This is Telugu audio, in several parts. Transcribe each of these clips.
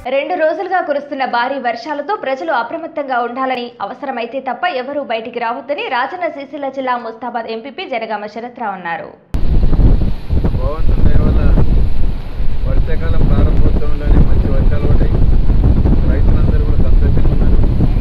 రెండు రోజులుగా కురుస్తున్న భారీ వర్షాలతో ప్రజలు అప్రమత్తంగా ఉండాలని అవసరమైతే తప్ప ఎవరూ బయటికి రావద్దని రాజన్న సిరిసిల్ల జిల్లా ముస్తాబాద్ ఎంపీపీ జనగామ శరత్రావు అన్నారు భగవంతుని దయ వల్ల వర్షాకాలం ప్రారంభోత్సవంలోనే మంచి వర్షాలు పడ్డాయి రైతులందరూ కూడా సంతోషంగా ఉన్నారు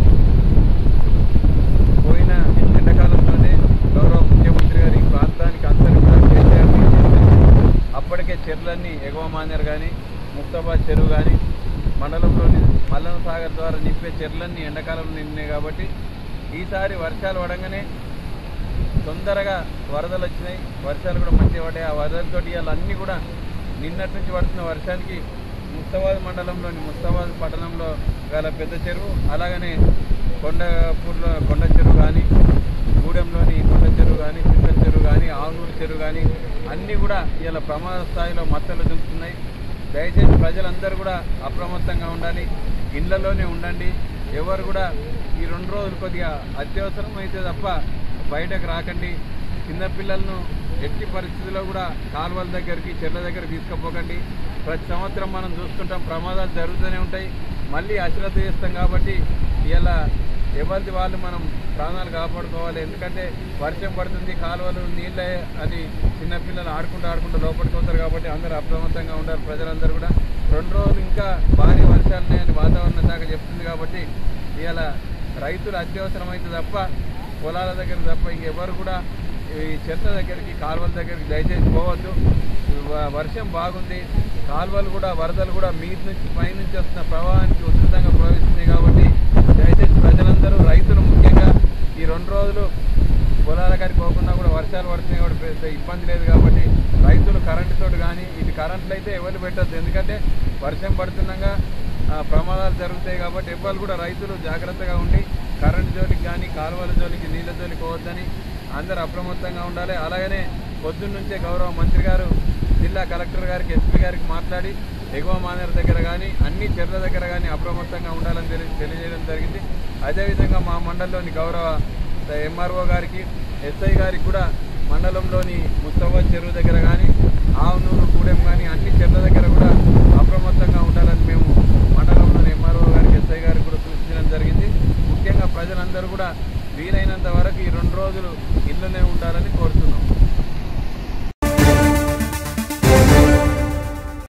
పోయిన ఎండాకాలంలోనే గౌరవ ముఖ్యమంత్రి గారి ఈ ప్రాంతానికి అందరూ కూడా కేసీఆర్ ని చేశారు. అప్పటికే చెర్లన్నీ ఎగువ మానేరు కానీ ముక్తాబాద్ చెరువు కానీ మండలంలోని మల్లన సాగర్ ద్వారా నింపే చెర్లన్నీ ఎండాకాలంలో నిండినాయి కాబట్టి ఈసారి వర్షాలు పడంగానే తొందరగా వరదలు వచ్చినాయి వర్షాలు కూడా మంచిగా పడ్డాయి ఆ వరదలతోటి ఇవాళ అన్నీ కూడా నిన్నటి నుంచి పడుతున్న వర్షానికి ముస్తాబాద్ మండలంలోని ముస్తాబాద్ పట్టణంలో గల పెద్ద చెరువు అలాగనే కొండపూర్లో కొండ చెరువు కానీ గూడెంలోని కొండ చెరువు కానీ చిన్న చెరువు కానీ ఆవునూరు చెరువు కానీ అన్నీ కూడా ఇలా ప్రమాద స్థాయిలో మత్తలు దుంకుతున్నాయి దయచేసి ప్రజలందరూ కూడా అప్రమత్తంగా ఉండాలి ఇళ్లలోనే ఉండండి ఎవరు కూడా ఈ రెండు రోజులు కొద్దిగా అత్యవసరం అయితే తప్ప బయటకు రాకండి చిన్నపిల్లలను ఎట్టి పరిస్థితుల్లో కూడా కాలువల దగ్గరికి చెర్ల దగ్గర తీసుకుపోకండి ప్రతి సంవత్సరం మనం చూస్తుంటాం ప్రమాదాలు జరుగుతూనే ఉంటాయి మళ్ళీ అశ్రద్ధ చేస్తాం కాబట్టి ఇలా ఎవరిది వాళ్ళు మనం ప్రాణాలు కాపాడుకోవాలి ఎందుకంటే వర్షం పడుతుంది కాలువలు నీళ్ళే అని చిన్నపిల్లలు ఆడుకుంటూ ఆడుకుంటూ లోపలికి పోతారు కాబట్టి అందరూ అప్రమత్తంగా ఉండాలి ప్రజలందరూ కూడా రెండు రోజులు ఇంకా భారీ వర్షాలు ఉన్నాయని వాతావరణ శాఖ చెప్తుంది కాబట్టి ఇవాళ రైతులు అత్యవసరమైతే తప్ప పొలాల దగ్గర తప్ప ఇంకెవరు కూడా ఈ చెత్త దగ్గరికి కాలువల దగ్గరికి దయచేసి పోవద్దు వ- వర్షం బాగుంది కాలువలు కూడా వరదలు కూడా మీది నుంచి పై నుంచి వస్తున్న ప్రవాహానికి ఉధృతంగా ప్రవహిస్తున్నాయి కాబట్టి దయచేసి ప్రజలందరూ రైతులు ముఖ్యంగా ఈ రెండు రోజులు పొలాల కాడికి పోకుండా కూడా వర్షాలు పడుతున్నాయి కూడా పెద్ద ఇబ్బంది లేదు కాబట్టి రైతులు కరెంటుతో కానీ ఇది కరెంట్లు అయితే ఎవరు పెట్టద్దు ఎందుకంటే వర్షం పడుతుండగా ఆ, ప్రమాదాలు జరుగుతాయి కాబట్టి ఎవ్వరు కూడా రైతులు జాగ్రత్తగా ఉండి కరెంటు జోలికి కానీ కాలువల జోలికి నీళ్ళ జోలికి పోవద్దని అందరూ అప్రమత్తంగా ఉండాలి అలాగనే పొద్దున్న నుంచే గౌరవ మంత్రి గారు జిల్లా కలెక్టర్ గారికి ఎస్పీ గారికి మాట్లాడి ఎగువ మానేరు దగ్గర కానీ అన్ని చెర్ల దగ్గర కానీ అప్రమత్తంగా ఉండాలని తెలి తెలియజేయడం జరిగింది అదేవిధంగా మా మండలంలోని గౌరవ ఎంఆర్ఓ గారికి ఎస్ఐ గారికి కూడా మండలంలోని ముస్తాబాద్ చెరువు దగ్గర కానీ ఆవునూరు గూడెం కానీ అన్ని చెర్ల దగ్గర కూడా అప్రమత్తంగా ఉండాలని మేము మండలంలోని ఎంఆర్ఓ గారికి ఎస్ఐ గారికి కూడా సూచించడం జరిగింది ముఖ్యంగా ప్రజలందరూ కూడా వీలైనంత వరకు ఈ రెండు రోజులు